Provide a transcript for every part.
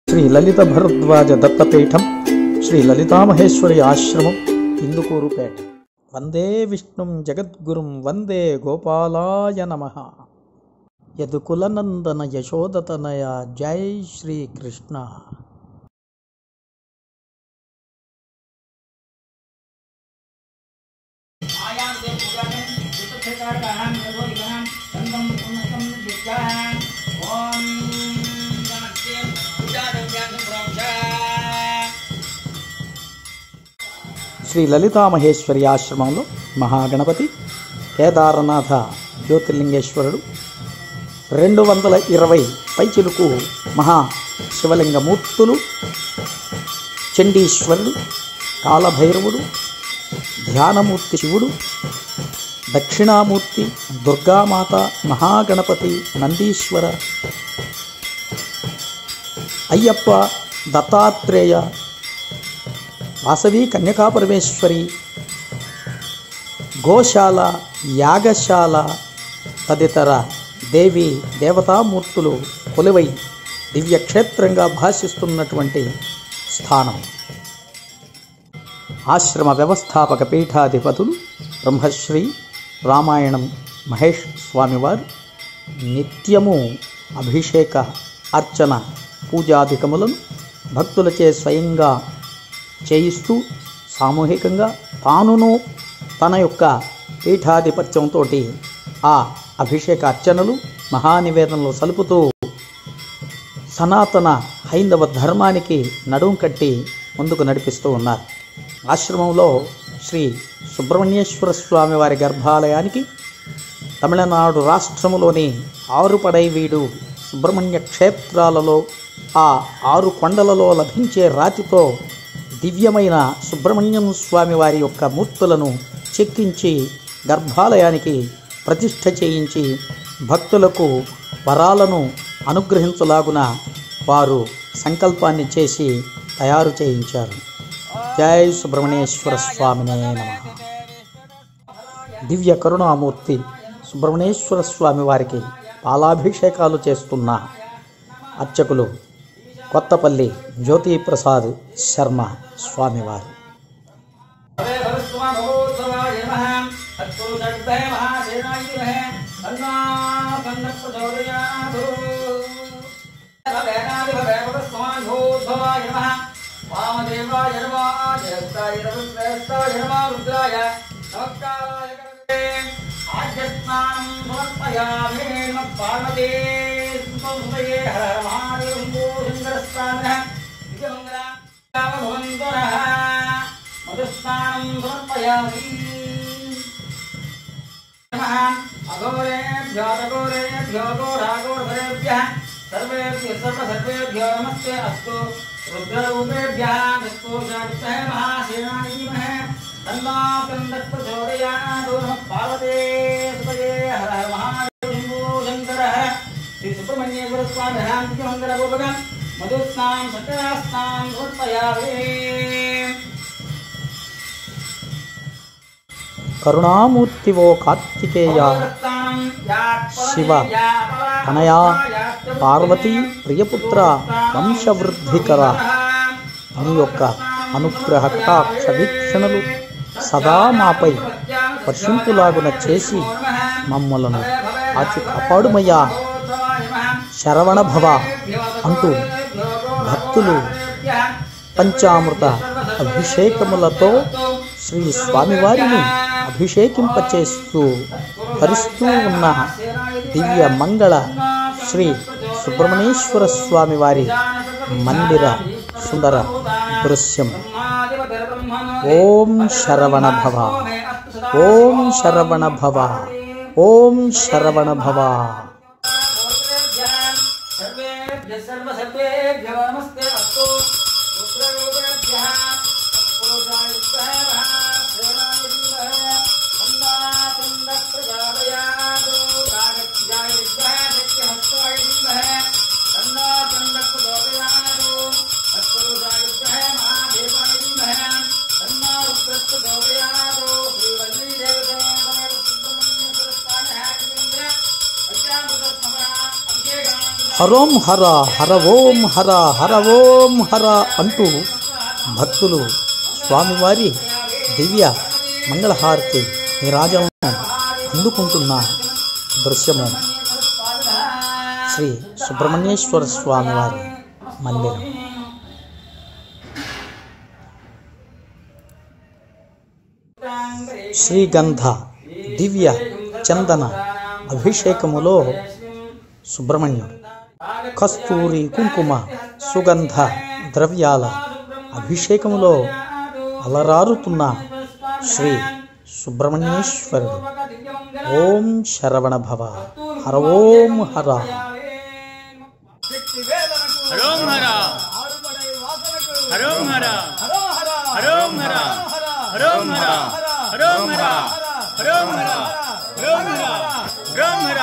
శ్రీ లలిత భరద్వాజ దత్తపీఠం శ్రీ లలితామహేశ్వరి ఆశ్రమం ఇందుకూరుపేట వందే విష్ణుం జగద్గురుం వందే గోపాలాయ నమ యదుకులనందన యశోదతనయ జై శ్రీకృష్ణ आयाम से पूजा में विपक्षकार का हम नमो इगहम संगम उन्नतम विद्यां ओम नमस्ते पूजा द्रव्यान् प्रोक्षा శ్రీ లలితామహేశ్వరి ఆశ్రమంలో మహాగణపతి కేదారనాథ జ్యోతిర్లింగేశ్వరుడు రెండు వందల ఇరవై పైచిలుకు మహా శివలింగమూర్తులు చండీశ్వరుడు కాలభైరవుడు ధ్యానమూర్తి శివుడు దక్షిణామూర్తి దుర్గామాత మహాగణపతి నందీశ్వర అయ్యప్ప దత్తాత్రేయ వాసవి కన్యకాపరమేశ్వరి గోశాల యాగశాల తదితర దేవి దేవతామూర్తులు కొలువై దివ్యక్షేత్రంగా భాషిస్తున్నటువంటి స్థానం ఆశ్రమ వ్యవస్థాపక పీఠాధిపతులు బ్రహ్మశ్రీ రామాయణం మహేష్ స్వామివారు నిత్యము అభిషేక అర్చన పూజాధికములను భక్తులచే స్వయంగా చేయిస్తూ సామూహికంగా తానును తన యొక్క పీఠాధిపత్యంతో ఆ అభిషేక అర్చనలు మహానివేదనలు సలుపుతూ సనాతన హైందవ ధర్మానికి నడుం కట్టి ముందుకు నడిపిస్తూ ఉన్నారు ఆశ్రమంలో శ్రీ సుబ్రహ్మణ్యేశ్వర స్వామి వారి గర్భాలయానికి తమిళనాడు రాష్ట్రములోని ఆరుపడైవీడు సుబ్రహ్మణ్య క్షేత్రాలలో ఆ ఆరు కొండలలో లభించే రాతితో దివ్యమైన సుబ్రహ్మణ్యం స్వామి వారి యొక్క మూర్తులను చెక్కించి గర్భాలయానికి ప్రతిష్ఠ చేయించి భక్తులకు వరాలను అనుగ్రహించలాగున వారు సంకల్పాన్ని చేసి తయారు చేయించారు జై సుబ్రహ్మణ్యేశ్వర స్వామినే నమ దివ్య కరుణామూర్తి సుబ్రహ్మణ్యేశ్వర స్వామి వారికి పాలాభిషేకాలు చేస్తున్న అర్చకులు కొత్తపల్లి జ్యోతి ప్రసాద్ శర్మ స్వామివారు हरे भगवत्वा भगवत्सवाय नमः तत्पुरुषर्धे महासेनाय विमहे तन्ना तन्न प्रचोदयात् भवेनादि भवे भगवत्सवाय भूत्सवाय नमः वामदेवाय नमः जयस्ताय नमस्तेस्ताय नमः रुद्राय नमस्काराय करते आद्यस्नानं समर्पयामि नमः पार्वती सुतये हर हर महादेव शम्भो शङ्करस्वामिनः विजयमङ्गला भवन्तु नः मधुस्नानं समर्पयामि नमः अघोरेभ्यो अघोरेभ्यो घोराघोरभरेभ्यः सर्वेभ्यः सर्वसर्वेभ्यो नमस्ते अस्तु रुद्ररूपेभ्यः दत्तोषादित्यः महासेनाय धीमहि तन्नाकन्दः प्रचोदयात् नमः पार्वते सुतये हर हर महादेव शम्भो शङ्करः श्रीसुब्रह्मण्येश्वरस्वामिनः नित्यमङ्गलपूर्वकं मधुस्नानं सत्यनास्नानं समर्पयामि కరుణామూర్తివో కార్తికేయ శివ తనయా పార్వతీ ప్రియపుత్ర వంశవృద్ధికర నీ యొక్క అనుగ్రహ కటాక్ష వీక్షణలు సదా మాపై వర్షింపులాగున చేసి మమ్మలను ఆచి కాపాడుమయ్యా శరవణ భవ అంటూ భక్తులు పంచామృత అభిషేకములతో శ్రీ స్వామివారిని అభిషేకింపచేస్తూ హరిస్తూ ఉన్న దివ్య మంగళ శ్రీ సుబ్రహ్మణ్యేశ్వర స్వామి వారి మందిర సుందర దృశ్యం ఓం శరవణ భవ ఓం శరవణ భవ ఓం శరవణ భవ सर्वेभ्यः सर्वसर्वेभ्यो नमस्ते अस्तु रुद्ररूपेभ्यः पुरुषायुक्तः महासेनाय धीमहि मन्दातुन्दः प्रचोदयात् कागत्यायुक्तः शक्तिहस्ताय धीमहि तन्नातुन्दः प्रचोदयात् तत्पुरुषायुक्तः महादेवाय धीमहि तन्ना रुद्रः प्रचोदयात् श्रीवल्लीदेवते सुब्रह्मण्येश्वरस्वामिनः హరోం హర హర ఓం హర హర ఓం హర అంటూ భక్తులు స్వామివారి దివ్య మంగళహారతి నీరాజలను అందుకుంటున్న దృశ్యము శ్రీ సుబ్రహ్మణ్యేశ్వర స్వామివారి మందిరం శ్రీగంధ దివ్య చందన అభిషేకములో సుబ్రహ్మణ్యుడు కస్తూరి కుంకుమ సుగంధ ద్రవ్యాల అభిషేకములో అలరారుతున్న శ్రీ సుబ్రహ్మణ్యేశ్వరుడు ఓం శరవణ భవ హర ఓం హర హరోం హర హరోం హర హరోం హర హరోం హర హరోం హర హరోం హర హరోం హర హరోం హర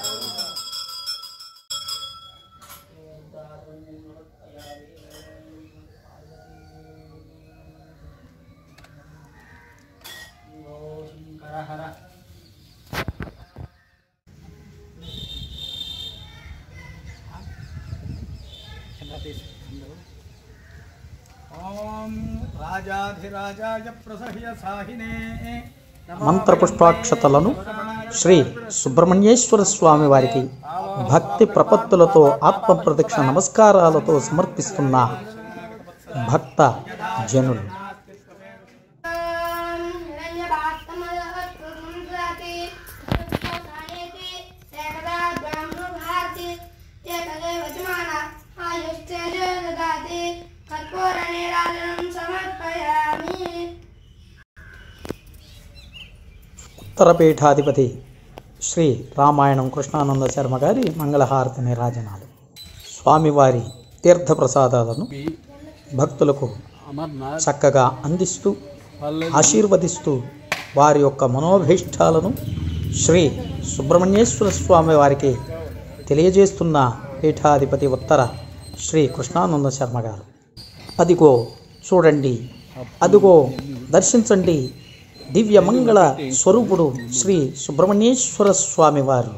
ఓం రాజాధిరాజాయ ప్రసహ్య సాహినే మంత్రపుష్పాక్షతలను శ్రీ సుబ్రహ్మణ్యేశ్వర స్వామి వారికి భక్తి ప్రపత్తులతో ఆత్మ ప్రదక్షిణ నమస్కారాలతో సమర్పిస్తున్న భక్త జనులు సమర్పయామి ఉత్తరపీఠాధిపతి శ్రీ రామాయణం కృష్ణానంద శర్మ గారి మంగళహారతి నిరాజనాలు స్వామివారి తీర్థప్రసాదాలను భక్తులకు చక్కగా అందిస్తూ ఆశీర్వదిస్తూ వారి యొక్క మనోభీష్టాలను శ్రీ సుబ్రహ్మణ్యేశ్వర స్వామి వారికి తెలియజేస్తున్న పీఠాధిపతి ఉత్తర శ్రీ కృష్ణానంద శర్మ గారు అదిగో చూడండి అదిగో దర్శించండి దివ్య మంగళ స్వరూపుడు శ్రీ సుబ్రహ్మణ్యేశ్వర స్వామి వారు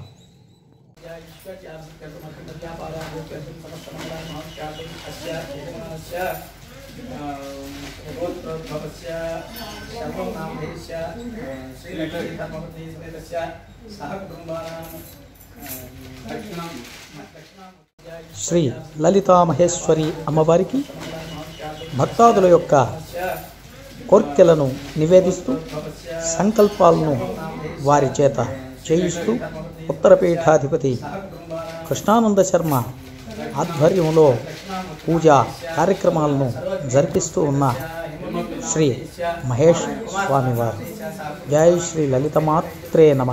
శ్రీ లలితా మహేశ్వరి అమ్మవారికి భక్తాదుల యొక్క కోర్కెలను నివేదిస్తూ సంకల్పాలను వారి చేత చేయిస్తూ ఉత్తరపీఠాధిపతి కృష్ణానంద శర్మ ఆధ్వర్యంలో పూజా కార్యక్రమాలను జరిపిస్తూ ఉన్న శ్రీ మహేష్ స్వామివారు జై శ్రీ లలితమాత్రే నమ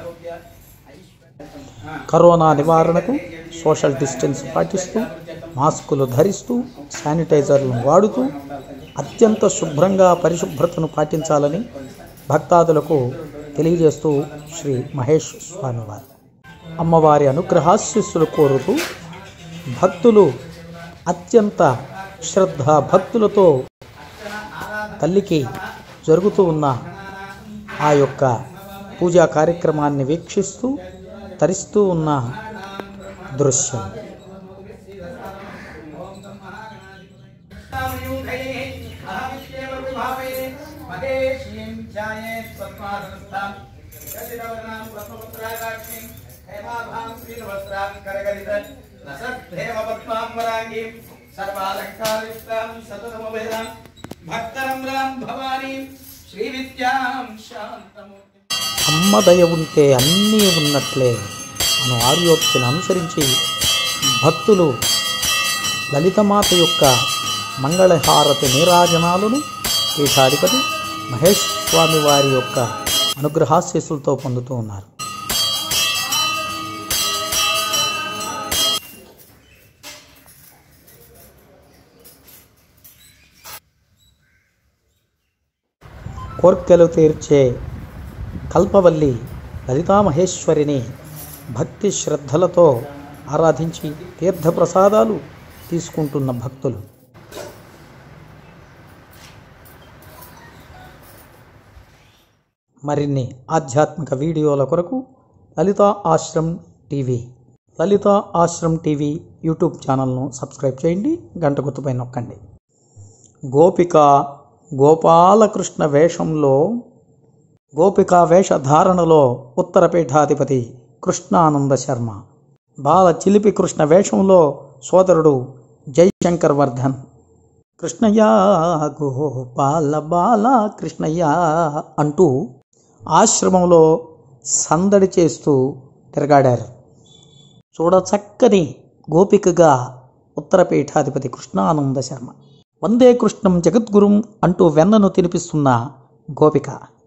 కరోనా నివారణకు సోషల్ డిస్టెన్స్ పాటిస్తూ మాస్కులు ధరిస్తూ శానిటైజర్లను వాడుతూ అత్యంత శుభ్రంగా పరిశుభ్రతను పాటించాలని భక్తాదులకు తెలియజేస్తూ శ్రీ మహేష్ స్వామివారు అమ్మవారి అనుగ్రహాశిస్సులు కోరుతూ భక్తులు అత్యంత శ్రద్ధ భక్తులతో తల్లికి జరుగుతూ ఉన్న ఆ యొక్క పూజా కార్యక్రమాన్ని వీక్షిస్తూ తరిస్తూ ఉన్న దృశ్యం భక్తరమ్రాం భవానీ శ్రీ విద్యాం శాంతమూర్తి అమ్మ దయ ఉంటే అన్నీ ఉన్నట్లే అను ఆర్యోక్తిని అనుసరించి భక్తులు లలితమాత యొక్క మంగళహారతి నీరాజనాలను పీఠాధిపతి మహేష్ స్వామి వారి యొక్క అనుగ్రహాశీస్సులతో పొందుతూ ఉన్నారు కోర్కెలు తీర్చే కల్పవల్లి లలితామహేశ్వరిని భక్తి శ్రద్ధలతో ఆరాధించి తీర్థప్రసాదాలు తీసుకుంటున్న భక్తులు మరిన్ని ఆధ్యాత్మిక వీడియోల కొరకు Lalitha Ashram TV Lalitha Ashram TV YouTube ఛానల్ను సబ్స్క్రైబ్ చేయండి గంట గుర్తుపై నొక్కండి గోపిక గోపాలకృష్ణ వేషంలో గోపిక వేషధారణలో ఉత్తరపీఠాధిపతి కృష్ణానంద శర్మ బాల చిలిపి కృష్ణ వేషంలో సోదరుడు జయశంకర్ వర్ధన్ కృష్ణయ్య గోపాల బాల కృష్ణయ్య అంటూ ఆశ్రమంలో సందడి చేస్తూ తిరగాడారు చూడచక్కని గోపికగా ఉత్తరపీఠాధిపతి కృష్ణానంద శర్మ వందే కృష్ణం జగద్గురుం అంటూ వెన్నను తినిపిస్తున్న గోపిక